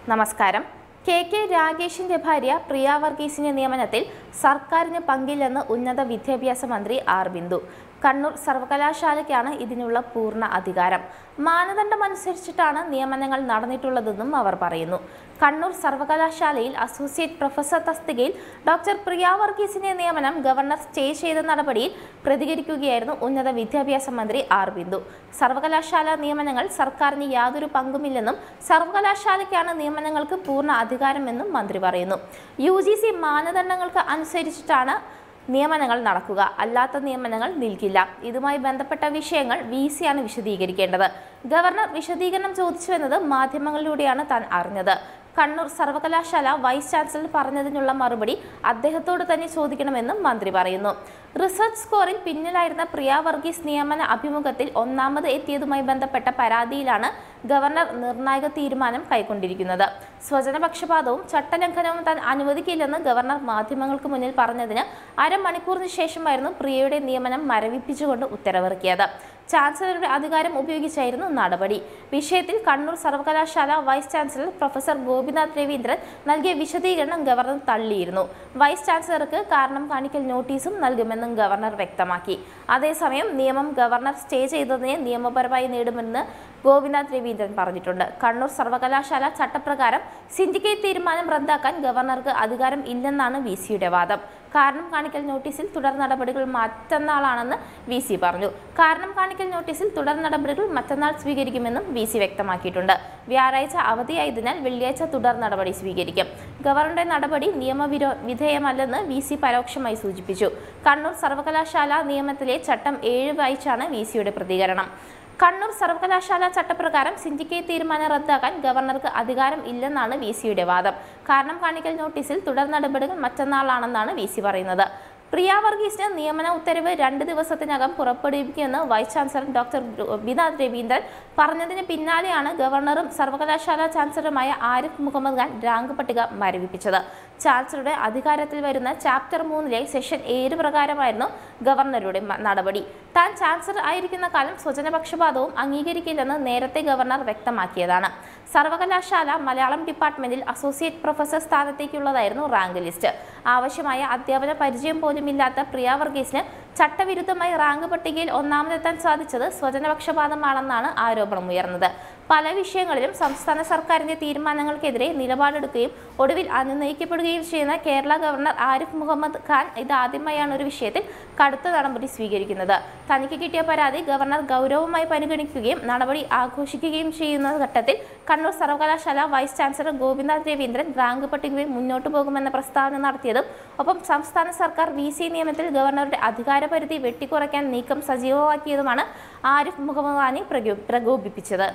നമസ്കാരം K K രാഗേഷിന്റെ ഭാര്യ പ്രിയ വർഗീസിന്റെ നിയമനത്തിൽ സർക്കാരിന് പങ്കില്ലെന്ന് ഉന്നത വിദ്യാഭ്യാസ മന്ത്രി ആർ ബിന്ദു കണ്ണൂർ സർവകലാശാലയ്ക്കാണ് ഇതിനുള്ള പൂർണ്ണ അധികാരം മാനദണ്ഡമനുസരിച്ചിട്ടാണ് നിയമനങ്ങൾ നടന്നിട്ടുള്ളതെന്നും അവർ പറയുന്നു കണ്ണൂർ സർവകലാശാലയിൽ അസോസിയേറ്റ് പ്രൊഫസർ തസ്തികയിൽ ഡോക്ടർ പ്രിയ വർഗീസിന്റെ നിയമനം ഗവർണർ സ്റ്റേ ചെയ്ത നടപടിയിൽ പ്രതികരിക്കുകയായിരുന്നു ഉന്നത വിദ്യാഭ്യാസ മന്ത്രി ആർ ബിന്ദു സർവകലാശാല നിയമനങ്ങൾ സർക്കാരിന് യാതൊരു പങ്കുമില്ലെന്നും സർവകലാശാലയ്ക്കാണ് നിയമനങ്ങൾക്ക് പൂർണ്ണ അധികാരമെന്നും മന്ത്രി പറയുന്നു യു ജി സി മാനദണ്ഡങ്ങൾക്ക് അനുസരിച്ചിട്ടാണ് നിയമനങ്ങൾ നടക്കുക അല്ലാത്ത നിയമനങ്ങൾ നിൽക്കില്ല ഇതുമായി ബന്ധപ്പെട്ട വിഷയങ്ങൾ വി സിയാണ് വിശദീകരിക്കേണ്ടത് ഗവർണർ വിശദീകരണം ചോദിച്ചുവെന്നത് മാധ്യമങ്ങളിലൂടെയാണ് താൻ അറിഞ്ഞത് കണ്ണൂർ സർവകലാശാല വൈസ് ചാൻസലർ പറഞ്ഞതിനുള്ള മറുപടി അദ്ദേഹത്തോട് തന്നെ ചോദിക്കണമെന്നും മന്ത്രി പറയുന്നു റിസർച്ച് സ്കോറിൽ പിന്നിലായിരുന്ന പ്രിയ വർഗീസ് നിയമന അഭിമുഖത്തിൽ ഒന്നാമത് എത്തിയതുമായി ബന്ധപ്പെട്ട പരാതിയിലാണ് ഗവർണർ നിർണായക തീരുമാനം കൈക്കൊണ്ടിരിക്കുന്നത് സ്വജനപക്ഷപാതവും ചട്ടലംഘനവും താൻ അനുവദിക്കില്ലെന്ന് ഗവർണർ മാധ്യമങ്ങൾക്ക് മുന്നിൽ പറഞ്ഞതിന് അരമണിക്കൂറിന് ശേഷമായിരുന്നു പ്രിയയുടെ നിയമനം മരവിപ്പിച്ചുകൊണ്ട് ഉത്തരവിറക്കിയത് ചാൻസലറുടെ അധികാരം ഉപയോഗിച്ചായിരുന്നു നടപടി വിഷയത്തിൽ കണ്ണൂർ സർവകലാശാല vice chancellor professor Gopinath Raveendran നൽകിയ വിശദീകരണം ഗവർണർ തള്ളിയിരുന്നു വൈസ് ചാൻസലർക്ക് കാരണം കാണിക്കൽ നോട്ടീസും നൽകുമെന്നും ഗവർണർ വ്യക്തമാക്കി അതേസമയം നിയമം ഗവർണർ സ്റ്റേ ചെയ്തതിനെ നിയമപരമായി നേടുമെന്ന് ഗോപിനാഥ് രവീന്ദ്രൻ പറഞ്ഞിട്ടുണ്ട് കണ്ണൂർ സർവകലാശാല ചട്ടപ്രകാരം സിൻഡിക്കേറ്റ് തീരുമാനം റദ്ദാക്കാൻ ഗവർണർക്ക് അധികാരം ഇല്ലെന്നാണ് വി സിയുടെ വാദം കാരണം കാണിക്കൽ നോട്ടീസിൽ തുടർ നടപടികൾ മറ്റന്നാളാണെന്ന് വി സി പറഞ്ഞു കാരണം കാണിക്കൽ നോട്ടീസിൽ തുടർ നടപടികൾ മറ്റന്നാൾ സ്വീകരിക്കുമെന്നും വി സി വ്യക്തമാക്കിയിട്ടുണ്ട് വ്യാഴാഴ്ച അവധിയായതിനാൽ വെള്ളിയാഴ്ച തുടർ നടപടി സ്വീകരിക്കും ഗവർണറുടെ നടപടി നിയമവിരോ വിധേയമല്ലെന്ന് വി സി പരോക്ഷമായി സൂചിപ്പിച്ചു കണ്ണൂർ സർവകലാശാല നിയമത്തിലെ ചട്ടം ഏഴ് വായിച്ചാണ് വി സിയുടെ പ്രതികരണം കണ്ണൂർ സർവകലാശാല ചട്ടപ്രകാരം സിൻഡിക്കേറ്റ് തീരുമാനം റദ്ദാക്കാൻ ഗവർണർക്ക് അധികാരം ഇല്ലെന്നാണ് വി സിയുടെ വാദം കാരണം കാണിക്കൽ നോട്ടീസിൽ തുടർ നടപടികൾ മറ്റന്നാളാണെന്നാണ് വി സി പറയുന്നത് പ്രിയ വർഗീസിന് നിയമന ഉത്തരവ് രണ്ട് ദിവസത്തിനകം പുറപ്പെടുവിക്കുമെന്ന് വൈസ് ചാൻസലർ ഡോക്ടർ ബിനാഥ് രവീന്ദ്രൻ പറഞ്ഞതിന് പിന്നാലെയാണ് ഗവർണറും സർവകലാശാല ചാൻസലറുമായ ആരിഫ് മുഹമ്മദ് ഖാൻ റാങ്ക് പട്ടിക മരവിപ്പിച്ചത് ചാൻസലറുടെ അധികാരത്തിൽ വരുന്ന ചാപ്റ്റർ മൂന്നിലെ സെഷൻ ഏഴ് പ്രകാരമായിരുന്നു ഗവർണറുടെ മ- നടപടി താൻ ചാൻസലർ ആയിരിക്കുന്ന കാലം സ്വജനപക്ഷപാതവും അംഗീകരിക്കില്ലെന്ന് നേരത്തെ ഗവർണർ വ്യക്തമാക്കിയതാണ് സർവകലാശാല മലയാളം ഡിപ്പാർട്ട്മെന്റിൽ അസോസിയേറ്റ് പ്രൊഫസർ സ്ഥാനത്തേക്കുള്ളതായിരുന്നു റാങ്ക് ലിസ്റ്റ് ആവശ്യമായ അധ്യാപന പരിചയം പോലുമില്ലാത്ത പ്രിയ വർഗീസിന് ചട്ടവിരുദ്ധമായി റാങ്ക് പട്ടികയിൽ ഒന്നാമതെത്താൻ സാധിച്ചത് സ്വജനപക്ഷപാതമാണെന്നാണ് ആരോപണം ഉയർന്നത് പല വിഷയങ്ങളിലും സംസ്ഥാന സർക്കാരിന്റെ തീരുമാനങ്ങൾക്കെതിരെ നിലപാടെടുക്കുകയും ഒടുവിൽ അനുനയിക്കപ്പെടുകയും ചെയ്യുന്ന കേരള ഗവർണർ ആരിഫ് മുഹമ്മദ് ഖാൻ ഇതാദ്യമായാണ് ഒരു വിഷയത്തിൽ കടുത്ത നടപടി സ്വീകരിക്കുന്നത് തനിക്ക് കിട്ടിയ പരാതി ഗവർണർ ഗൗരവമായി പരിഗണിക്കുകയും നടപടി ആഘോഷിക്കുകയും ചെയ്യുന്ന ഘട്ടത്തിൽ കണ്ണൂർ സർവകലാശാല vice chancellor Gopinath Raveendran rank പട്ടികയിൽ മുന്നോട്ടു പോകുമെന്ന പ്രസ്താവന നടത്തിയതും ഒപ്പം സംസ്ഥാന സർക്കാർ വി സി നിയമത്തിൽ ഗവർണറുടെ അധികാരപരിധി വെട്ടിക്കുറയ്ക്കാൻ നീക്കം സജീവമാക്കിയതുമാണ് ആരിഫ് മുഹമ്മദ് ഖാനെ പ്രകോ- പ്രകോപിപ്പിച്ചത്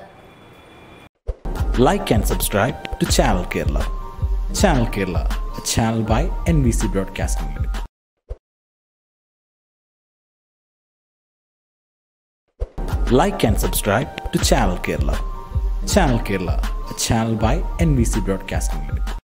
like and subscribe to Channel Kerala. Channel Kerala, a channel by NBC Broadcasting Limited. Like and subscribe to Channel Kerala. Channel Kerala, a channel by NBC Broadcasting Limited.